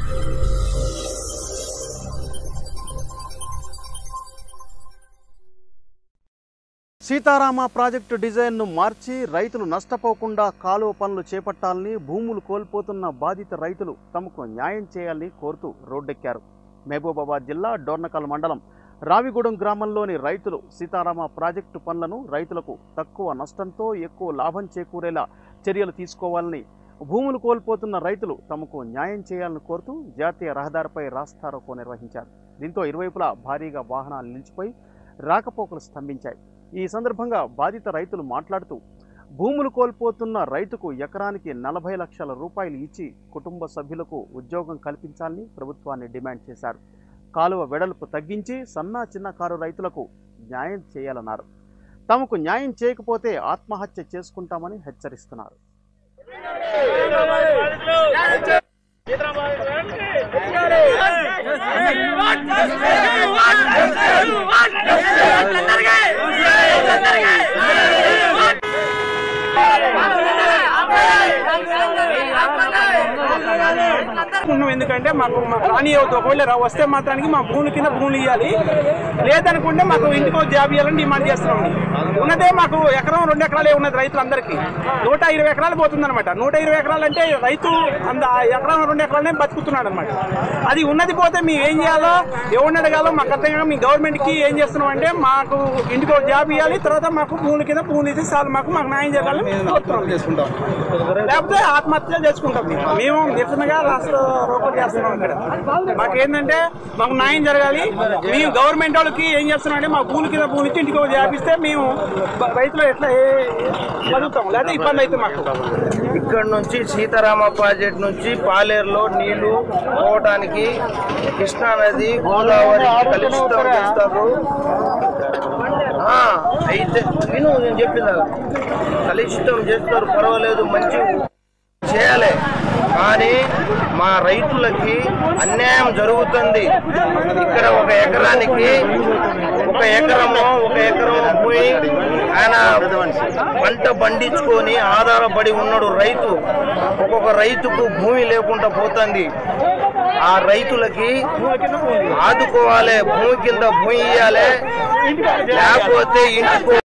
Sitarama project డిజైన్ను మార్చి రైతులు నష్టపోకుండా కాలువ పనులు చేపట్టాలని భూములు కోల్పోతున్న బాధిత రైతులు తమకు న్యాయం చేయాలని కోరుతూ రోడ్డెక్కారు మహబూబాబాద్ జిల్లా డోర్నకల్ మండలం రావిగూడెం గ్రామంలోని రైతులు సీతారామ ప్రాజెక్టు పనులను రైతులకు తక్కువ నష్టంతో ఎక్కువ లాభం చేకూరేలా చర్యలు తీసుకోవాలని భూములు కోల్పోతున్న రైతులు తమకు న్యాయం చేయాలని కోరుతూ జాతీయ రహదారిపై రాస్తారోకో నిర్వహించారు దీంతో ఇరువైపులా భారీగా వాహనాలు నిలిచిపోయి రాకపోకలు స్తంభించాయి ఈ సందర్భంగా బాధిత రైతులు మాట్లాడుతూ భూములు కోల్పోతున్న రైతుకు ఎకరానికి నలభై లక్షల రూపాయలు ఇచ్చి కుటుంబ సభ్యులకు ఉద్యోగం కల్పించాలని ప్రభుత్వాన్ని డిమాండ్ చేశారు కాలువ వెడల్పు తగ్గించి సన్నా చిన్నకారు రైతులకు న్యాయం చేయాలన్నారు తమకు న్యాయం చేయకపోతే ఆత్మహత్య చేసుకుంటామని హెచ్చరిస్తున్నారు ఉన్నాం ఎందుకంటే మాకు మాకు రాని అవుతుంది ఒకవేళ రా- వస్తే మాత్రానికి మా భూముల కింద భూములు ఇవ్వాలి లేదనుకుంటే మాకు ఇంటికి ఒక జాబ్ ఇవ్వాలని డిమాండ్ చేస్తున్నాం ఉన్నదే మాకు ఎకరం రెండు ఎకరాలే ఉన్నది రైతులందరికీ నూట ఇరవై ఎకరాలు పోతుందన్నమాట నూట ఇరవై ఎకరాలు అంటే రైతు అంత ఆ ఎకరం రెండు ఎకరాలనే బతుకుతున్నాడు అనమాట అది ఉన్నది పోతే మేము ఏం చేయాలో ఎవరిని అడగాలో మాకు అర్థం కాక మీ గవర్నమెంట్ కి ఏం చేస్తున్నాం అంటే మాకు ఇంటికి ఒక జాబ్ ఇవ్వాలి తర్వాత మాకు భూముల కింద భూములు ఇస్తే చాలు మాకు మాకు న్యాయం చేయాలని చేసుకుంటాం లేకపోతే ఆత్మహత్య చేసుకుంటాం మేము. మేము నిరసనగా రాష్ట్ర రోకలు చేస్తున్నాం ఇక్కడ మాకేంటంటే మాకు న్యాయం జరగాలి మేము గవర్నమెంట్ వాళ్ళకి ఏం చేస్తున్నాం అంటే మా భూముల కింద భూములు ఇచ్చి ఇంటికి వ్యాపిస్తే మేము బ- రైతులు ఎట్లా ఏ- బతుకుతాం లేకపోతే ఇబ్బంది అయితే మాకు ఇక్కడ నుంచి సీతారామ ప్రాజెక్ట్ నుంచి పాలేరులో నీళ్లు పోవడానికి కృష్ణా నది గోదావరి కలుషితం చేస్తారు ఆ, అయితే విను నేను చెప్పింది కలుషితం చేస్తారు పర్వాలేదు మంచి చేయాలి కానీ మా రైతులకి అన్యాయం జరుగుతుంది ఇక్కడ ఒక ఎకరానికి ఒక ఎకరము ఒక ఎకరం పోయి ఆయన పంట పండించుకొని ఆధారపడి ఉన్నాడు రైతు ఒక్కొక్క రైతుకు భూమి లేకుండా పోతుంది ఆ రైతులకి ఆదుకోవాలి భూమి కింద భూమి ఇవ్వాలి లేకపోతే ఇంటికి